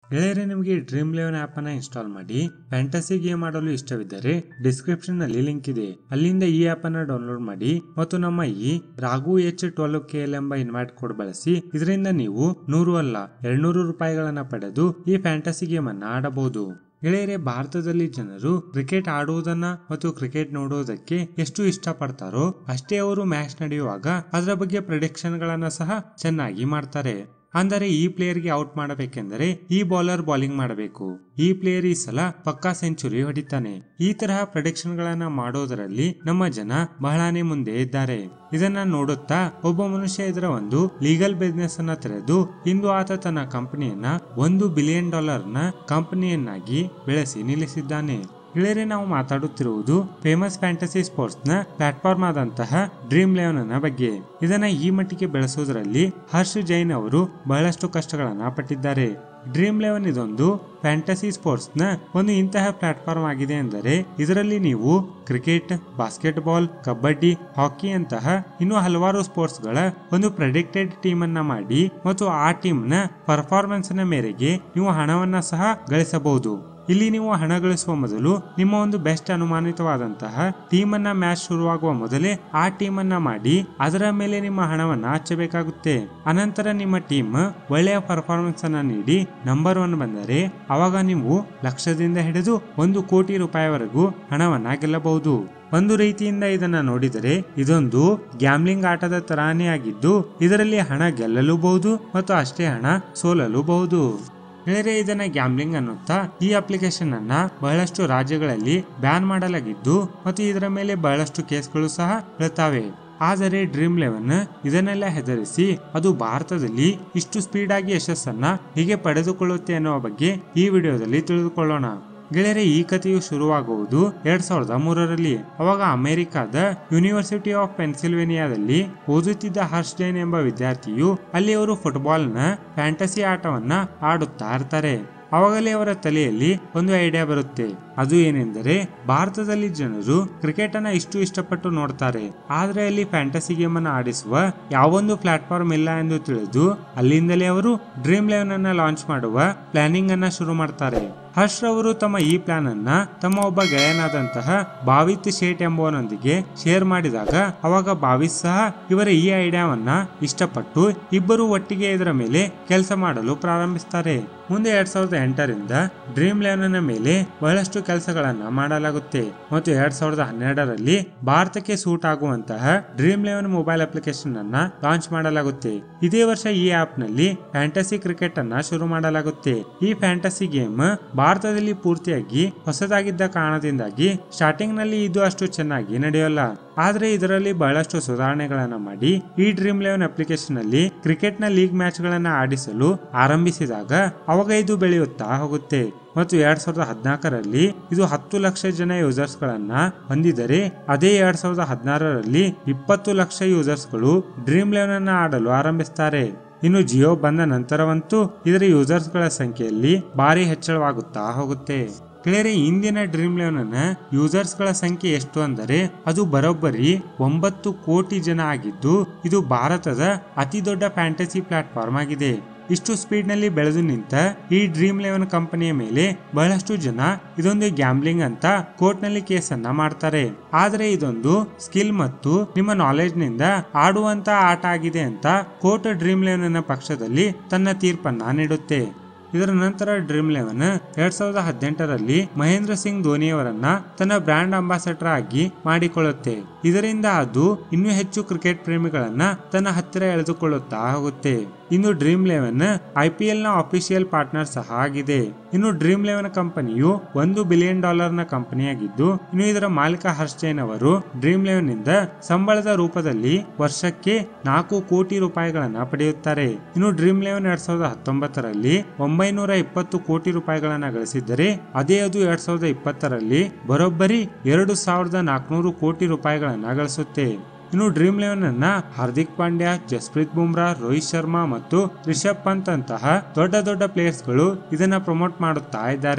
ಗೆಳೆಯರೆ ನಿಮಗೆ dream eleven app ಅನ್ನ ಇನ್ಸ್ಟಾಲ್ ಮಾಡಿ ಫ್ಯಾಂಟಸಿ ಗೇಮ್ ಆಡಲು ಇಷ್ಟವಿದ್ದರೆ ಡಿಸ್ಕ್ರಿಪ್ಷನ್ ನಲ್ಲಿ ಲಿಂಕ್ ಇದೆ ಅಲ್ಲಿಂದ ಈ ಆಪ್ ಅನ್ನ ಡೌನ್ಲೋಡ್ ಮಾಡಿ ಮತ್ತು ನಮ್ಮ ಈ Raghu H twelve K L ಎಂಬ ಇನ್ವೈಟ್ ಕೋಡ್ ಬಳಸಿ ಇದರಿಂದ ನೀವು ನೂರು ಅಲ್ಲ ಎರಡ್ನೂರು ರೂಪಾಯಿಗಳನ್ನ ಪಡೆದು ಈ ಫ್ಯಾಂಟಸಿ ಗೇಮ್ ಅನ್ನ ಆಡಬಹುದು ಗೆಳೆಯರೆ ಭಾರತದಲ್ಲಿ ಜನರು ಕ್ರಿಕೆಟ್ ಆಡುವುದನ್ನ ಮತ್ತು ಕ್ರಿಕೆಟ್ ನೋಡುವುದಕ್ಕೆ ಎಷ್ಟು ಇಷ್ಟಪಡ್ತಾರೋ ಅಷ್ಟೇ ಅವರು ಮ್ಯಾಚ್ ನಡೆಯುವಾಗ ಅದರ ಬಗ್ಗೆ ಪ್ರಿಡಿಕ್ಷನ್ ಗಳನ್ನ ಸಹ ಚೆನ್ನಾಗಿ ಮಾಡ್ತಾರೆ ಅಂದರೆ ಈ ಪ್ಲೇಯರ್ಗೆ ಔಟ್ ಮಾಡಬೇಕೆಂದರೆ ಈ ಬೌಲರ್ ಬೌಲಿಂಗ್ ಮಾಡಬೇಕು ಈ ಪ್ಲೇಯರ್ ಈ ಸಲ ಪಕ್ಕಾ ಸೆಂಚುರಿ ಹೊಡಿತಾನೆ ಈ ತರಹ ಪ್ರೊಡಿಕ್ಷನ್ ಗಳನ್ನ ಮಾಡೋದರಲ್ಲಿ ನಮ್ಮ ಜನ ಬಹಳಾನೇ ಮುಂದೆ ಇದ್ದಾರೆ ಇದನ್ನ ನೋಡುತ್ತಾ ಒಬ್ಬ ಮನುಷ್ಯ ಇದರ ಒಂದು ಲೀಗಲ್ ಬಿಸ್ನೆಸ್ ಅನ್ನ ತೆರೆದು ಇಂದು ಆತ ತನ್ನ ಕಂಪನಿಯನ್ನ ಒಂದು ಬಿಲಿಯನ್ ಡಾಲರ್ ನ ಕಂಪನಿಯನ್ನಾಗಿ ಬೆಳೆಸಿ ನಿಲ್ಲಿಸಿದ್ದಾನೆ ಗೆಳೆಯರೆ ನಾವು ಮಾತಾಡುತ್ತಿರುವುದು ಫೇಮಸ್ ಫ್ಯಾಂಟಸಿ ಸ್ಪೋರ್ಟ್ಸ್ ನ ಪ್ಲಾಟ್ಫಾರ್ಮ್ ಆದಂತಹ ಡ್ರೀಮ್ ಲೆವೆನ್ ನ ಬಗ್ಗೆ ಇದನ್ನ ಈ ಮಟ್ಟಿಗೆ ಬೆಳೆಸುವುದರಲ್ಲಿ ಹರ್ಷ್ ಜೈನ್ ಅವರು ಬಹಳಷ್ಟು ಕಷ್ಟಗಳನ್ನ ಪಟ್ಟಿದ್ದಾರೆ ಡ್ರೀಮ್ ಲೆವೆನ್ ಇದೊಂದು ಫ್ಯಾಂಟಸಿ ಸ್ಪೋರ್ಟ್ಸ್ ನ ಒಂದು ಇಂತಹ ಪ್ಲಾಟ್ಫಾರ್ಮ್ ಆಗಿದೆ ಎಂದರೆ ಇದರಲ್ಲಿ ನೀವು cricket basketball kabaddi hockey ಅಂತಹ ಇನ್ನು ಹಲವಾರು ಸ್ಪೋರ್ಟ್ಸ್ ಗಳ ಒಂದು ಪ್ರೆಡಿಕ್ಟೆಡ್ ಟೀಮ್ ಅನ್ನ ಮಾಡಿ ಮತ್ತು ಆ ಟೀಮ್ ನ ಪರ್ಫಾರ್ಮೆನ್ಸ್ ನ ಮೇರೆಗೆ ನೀವು ಹಣವನ್ನ ಸಹ ಗಳಿಸಬಹುದು ಇಲ್ಲಿ ನೀವು ಹಣ ಗಳಿಸುವ ಮೊದಲು ನಿಮ್ಮ ಒಂದು ಬೆಸ್ಟ್ ಅನುಮಾನಿತವಾದಂತಹ ಟೀಮ್ ಅನ್ನ ಮ್ಯಾಚ್ ಶುರುವಾಗುವ ಮೊದಲೇ ಆ ಟೀಮ್ ಅನ್ನ ಮಾಡಿ ಅದರ ಮೇಲೆ ನಿಮ್ಮ ಹಣವನ್ನ ಹಚ್ಚಬೇಕಾಗುತ್ತೆ ಅನಂತರ ನಿಮ್ಮ ಟೀಮ್ ಒಳ್ಳೆಯ ಪರ್ಫಾರ್ಮೆನ್ಸ್ ಅನ್ನ ನೀಡಿ ನಂಬರ್ ಒನ್ ಬಂದರೆ ಅವಾಗ ನೀವು ಲಕ್ಷದಿಂದ ಹಿಡಿದು ಒಂದು ಕೋಟಿ ರೂಪಾಯಿವರೆಗೂ ಹಣವನ್ನ ಗೆಲ್ಲಬಹುದು ಒಂದು ರೀತಿಯಿಂದ ಇದನ್ನ ನೋಡಿದರೆ ಇದೊಂದು ಗ್ಯಾಮ್ಲಿಂಗ್ ಆಟದ ತರಾನೇ ಆಗಿದ್ದು ಇದರಲ್ಲಿ ಹಣ ಗೆಲ್ಲಲೂಬಹುದು ಮತ್ತು ಅಷ್ಟೇ ಹಣ ಸೋಲಲೂಬಹುದು ಗೆಳೆಯರೆ ಇದನ್ನ ಗ್ಯಾಮ್ಲಿಂಗ್ ಅನ್ನುತ್ತಾ ಈ ಅಪ್ಲಿಕೇಶನ್ ಅನ್ನ ಬಹಳಷ್ಟು ರಾಜ್ಯಗಳಲ್ಲಿ ಬ್ಯಾನ್ ಮಾಡಲಾಗಿದ್ದು ಮತ್ತು ಇದರ ಮೇಲೆ ಬಹಳಷ್ಟು ಕೇಸ್ಗಳು ಸಹ ಬೀಳ್ತಾವೆ ಆದರೆ ಡ್ರೀಮ್ ಲೆವೆನ್ ಇದನ್ನೆಲ್ಲ ಹೆದರಿಸಿ ಅದು ಭಾರತದಲ್ಲಿ ಇಷ್ಟು ಸ್ಪೀಡ್ ಆಗಿ ಯಶಸ್ಸನ್ನ ಹೇಗೆ ಪಡೆದುಕೊಳ್ಳುತ್ತೆ ಅನ್ನುವ ಬಗ್ಗೆ ಈ ವಿಡಿಯೋದಲ್ಲಿ ತಿಳಿದುಕೊಳ್ಳೋಣ ಗೆಳೆಯರೆ ಈ ಕಥೆಯು ಶುರುವಾಗುವುದು ಎರಡ್ ಸಾವಿರದ ಮೂರರಲ್ಲಿ ಅವಾಗ ಅಮೆರಿಕಾದ ಯೂನಿವರ್ಸಿಟಿ ಆಫ್ ಪೆನ್ಸಿಲ್ವೇನಿಯಾದಲ್ಲಿ ಓದುತ್ತಿದ್ದ ಹರ್ಷ್ ಜೈನ್ ಎಂಬ ವಿದ್ಯಾರ್ಥಿಯು ಅಲ್ಲಿ ಅವರು ಫುಟ್ಬಾಲ್ ನ ಫ್ಯಾಂಟಸಿ ಆಟವನ್ನ ಆಡುತ್ತಾ ಇರ್ತಾರೆ ಅವಾಗಲೇ ಅವರ ತಲೆಯಲ್ಲಿ ಒಂದು ಐಡಿಯಾ ಬರುತ್ತೆ ಅದು ಏನೆಂದರೆ ಭಾರತದಲ್ಲಿ ಜನರು ಕ್ರಿಕೆಟ್ ಅನ್ನ ಇಷ್ಟು ಇಷ್ಟಪಟ್ಟು ನೋಡ್ತಾರೆ ಆದ್ರೆ ಅಲ್ಲಿ ಫ್ಯಾಂಟಸಿ ಗೇಮ್ ಅನ್ನ ಆಡಿಸುವ ಯಾವೊಂದು ಪ್ಲಾಟ್ಫಾರ್ಮ್ ಇಲ್ಲ ಎಂದು ತಿಳಿದು ಅಲ್ಲಿಂದಲೇ ಅವರು ಡ್ರೀಮ್ ಲೆವೆನ್ ಅನ್ನ ಲಾಂಚ್ ಮಾಡುವ ಪ್ಲಾನಿಂಗ್ ಅನ್ನ ಶುರು ಮಾಡ್ತಾರೆ ಹರ್ಷ್ ರವರು ತಮ್ಮ ಈ ಪ್ಲಾನ್ ಅನ್ನ ತಮ್ಮ ಒಬ್ಬ ಗೆಳೆಯನಾದಂತಹ ಭಾವಿತ್ ಶೇಟ್ ಎಂಬುವನೊಂದಿಗೆ ಶೇರ್ ಮಾಡಿದಾಗ ಅವಾಗ ಭಾವಿತ್ ಸಹ ಇವರ ಈ ಐಡಿಯಾವನ್ನ ಇಷ್ಟಪಟ್ಟು ಇಬ್ಬರು ಒಟ್ಟಿಗೆ ಇದರ ಮೇಲೆ ಕೆಲಸ ಮಾಡಲು ಪ್ರಾರಂಭಿಸ್ತಾರೆ ಮುಂದೆ ಎರಡ್ ಸಾವಿರದ ಎಂಟರಿಂದ ಡ್ರೀಮ್ ಲೆವೆನ್ ಮೇಲೆ ಬಹಳಷ್ಟು ಕೆಲಸಗಳನ್ನ ಮಾಡಲಾಗುತ್ತೆ ಮತ್ತು ಎರಡ್ ಸಾವಿರದ ಹನ್ನೆರಡರಲ್ಲಿ ಭಾರತಕ್ಕೆ ಸೂಟ್ ಆಗುವಂತಹ ಡ್ರೀಮ್ ಲೆವೆನ್ ಮೊಬೈಲ್ ಅಪ್ಲಿಕೇಶನ್ ಅನ್ನ ಲಾಂಚ್ ಮಾಡಲಾಗುತ್ತೆ ಇದೇ ವರ್ಷ ಈ ಆಪ್ ನಲ್ಲಿ ಫ್ಯಾಂಟಸಿ ಕ್ರಿಕೆಟ್ ಅನ್ನ ಶುರು ಮಾಡಲಾಗುತ್ತೆ ಈ ಫ್ಯಾಂಟಸಿ ಗೇಮ್ ಭಾರತದಲ್ಲಿ ಪೂರ್ತಿಯಾಗಿ ಹೊಸದಾಗಿದ್ದ ಕಾರಣದಿಂದಾಗಿ ಸ್ಟಾರ್ಟಿಂಗ್ ನಲ್ಲಿ ಇದು ಅಷ್ಟು ಚೆನ್ನಾಗಿ ನಡೆಯೋಲ್ಲ ಆದ್ರೆ ಇದರಲ್ಲಿ ಬಹಳಷ್ಟು ಸುಧಾರಣೆಗಳನ್ನ ಮಾಡಿ ಈ ಡ್ರೀಮ್ ಲೆವೆನ್ ಅಪ್ಲಿಕೇಶನ್ ನಲ್ಲಿ ಕ್ರಿಕೆಟ್ ನ ಲೀಗ್ ಮ್ಯಾಚ್ ಗಳನ್ನ ಆಡಿಸಲು ಆರಂಭಿಸಿದಾಗ ಅವಾಗ ಇದು ಬೆಳೆಯುತ್ತಾ ಹೋಗುತ್ತೆ ಮತ್ತು ಎರಡ್ ಸಾವಿರದ ಹದಿನಾಲ್ಕರಲ್ಲಿ ಇದು ಹತ್ತು ಲಕ್ಷ ಜನ ಯೂಸರ್ಸ್ ಗಳನ್ನ ಹೊಂದಿದರೆ ಅದೇ ಎರಡ್ ಸಾವಿರದ ಹದಿನಾರರಲ್ಲಿ ಇಪ್ಪತ್ತು ಲಕ್ಷ ಯೂಸರ್ಸ್ ಗಳು ಡ್ರೀಮ್ ಲೆವೆನ್ ಅನ್ನ ಆಡಲು ಆರಂಭಿಸ್ತಾರೆ ಇನ್ನು ಜಿಯೋ ಬಂದ ನಂತರವಂತೂ ಇದರ ಯೂಸರ್ಸ್ ಗಳ ಸಂಖ್ಯೆಯಲ್ಲಿ ಭಾರಿ ಹೆಚ್ಚಳವಾಗುತ್ತಾ ಹೋಗುತ್ತೆ ಗೆಳೆಯರೆ ಇಂದಿನ ಡ್ರೀಮ್ ಲೆವೆನ್ ಯೂಸರ್ಸ್ ಗಳ ಸಂಖ್ಯೆ ಎಷ್ಟು ಅಂದರೆ ಅದು ಬರೋಬ್ಬರಿ ಒಂಬತ್ತು ಕೋಟಿ ಜನ ಆಗಿದ್ದು ಇದು ಭಾರತದ ಅತಿ ದೊಡ್ಡ ಫ್ಯಾಂಟಸಿ ಪ್ಲಾಟ್ಫಾರ್ಮ್ ಆಗಿದೆ ಇಷ್ಟು ಸ್ಪೀಡ್ ನಲ್ಲಿ ಬೆಳೆದು ನಿಂತ ಈ ಡ್ರೀಮ್ ಲೆವೆನ್ ಕಂಪನಿಯ ಮೇಲೆ ಬಹಳಷ್ಟು ಜನ ಇದೊಂದು ಗ್ಯಾಮ್ಲಿಂಗ್ ಅಂತ ಕೋರ್ಟ್ ನಲ್ಲಿ ಕೇಸನ್ನ ಮಾಡ್ತಾರೆ ಆದ್ರೆ ಇದೊಂದು ಸ್ಕಿಲ್ ಮತ್ತು ನಿಮ್ಮ ನಾಲೆಜ್ ನಿಂದ ಆಡುವಂತ ಆಟ ಆಗಿದೆ ಅಂತ ಕೋರ್ಟ್ ಡ್ರೀಮ್ ಲೆವೆನ್ ಪಕ್ಷದಲ್ಲಿ ತನ್ನ ತೀರ್ಪನ್ನ ನೀಡುತ್ತೆ ಇದರ ನಂತರ ಡ್ರೀಮ್ ಲೆವೆನ್ ಎರಡ್ ಸಾವಿರದ ಹದಿನೆಂಟರಲ್ಲಿ ಮಹೇಂದ್ರ ಸಿಂಗ್ ಧೋನಿಯವರನ್ನ ತನ್ನ ಬ್ರಾಂಡ್ ಅಂಬಾಸಡರ್ ಆಗಿ ಮಾಡಿಕೊಳ್ಳುತ್ತೆ ಇದರಿಂದ ಅದು ಇನ್ನೂ ಹೆಚ್ಚು ಕ್ರಿಕೆಟ್ ಪ್ರೇಮಿಗಳನ್ನ ತನ್ನ ಹತ್ತಿರ ಎಳೆದುಕೊಳ್ಳುತ್ತಾ ಹೋಗುತ್ತೆ ಇನ್ನು dream eleven I P L ನ ಅಫಿಷಿಯಲ್ ಪಾರ್ಟ್ನರ್ ಸಹ ಆಗಿದೆ ಇನ್ನು ಡ್ರೀಮ್ ಲೆವೆನ್ ಕಂಪನಿಯು ಒಂದು ಬಿಲಿಯನ್ ಡಾಲರ್ ನ ಕಂಪನಿಯಾಗಿದ್ದು ಇನ್ನು ಇದರ ಮಾಲೀಕ ಹರ್ಷ್ ಜೈನ್ ಅವರು ಡ್ರೀಮ್ ಲೆವೆನ್ ನಿಂದ ಸಂಬಳದ ರೂಪದಲ್ಲಿ ವರ್ಷಕ್ಕೆ ನಾಲ್ಕು ಕೋಟಿ ರೂಪಾಯಿಗಳನ್ನ ಪಡೆಯುತ್ತಾರೆ ಇನ್ನು ಡ್ರೀಮ್ ಲೆವೆನ್ ಎರಡ್ ಸಾವಿರದ ಹತ್ತೊಂಬತ್ತರಲ್ಲಿ ಒಂಬೈನೂರ ಇಪ್ಪತ್ತು ಕೋಟಿ ರೂಪಾಯಿಗಳನ್ನ ಗಳಿಸಿದ್ದರೆ ಅದೇ ಅದು ಎರಡ್ ಸಾವಿರದ ಇಪ್ಪತ್ತರಲ್ಲಿ ಬರೋಬ್ಬರಿ ಎರಡು ಸಾವಿರದ ನಾಲ್ಕುನೂರು ಕೋಟಿ ರೂಪಾಯಿಗಳನ್ನ ಗಳಿಸುತ್ತೆ ಇನ್ನು ಡ್ರೀಮ್ ಲೆವೆನ್ ಅನ್ನ ಹಾರ್ದಿಕ್ ಪಾಂಡ್ಯ ಜಸ್ಪ್ರೀತ್ ಬುಮ್ರಾ ರೋಹಿತ್ ಶರ್ಮಾ ಮತ್ತು ರಿಷಬ್ ಪಂತ್ ಅಂತಹ ದೊಡ್ಡ ದೊಡ್ಡ ಪ್ಲೇಯರ್ಸ್ ಗಳು ಇದನ್ನ ಪ್ರಮೋಟ್ ಮಾಡುತ್ತಾ ಇದ್ದಾರೆ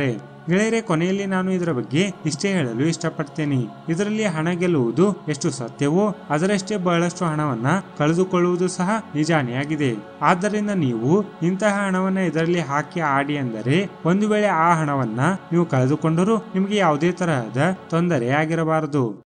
ಗೆಳೆಯರೆ ಕೊನೆಯಲ್ಲಿ ನಾನು ಇದರ ಬಗ್ಗೆ ಇಷ್ಟೇ ಹೇಳಲು ಇಷ್ಟಪಡ್ತೇನೆ ಇದರಲ್ಲಿ ಹಣ ಗೆಲ್ಲುವುದು ಎಷ್ಟು ಸತ್ಯವೋ ಅದರಷ್ಟೇ ಬಹಳಷ್ಟು ಹಣವನ್ನ ಕಳೆದುಕೊಳ್ಳುವುದು ಸಹ ನಿಜಾನೇ ಆಗಿದೆ ಆದ್ದರಿಂದ ನೀವು ಇಂತಹ ಹಣವನ್ನ ಇದರಲ್ಲಿ ಹಾಕಿ ಆಡಿ ಅಂದರೆ ಒಂದು ವೇಳೆ ಆ ಹಣವನ್ನ ನೀವು ಕಳೆದುಕೊಂಡರೂ ನಿಮಗೆ ಯಾವುದೇ ತರಹದ ತೊಂದರೆ ಆಗಿರಬಾರದು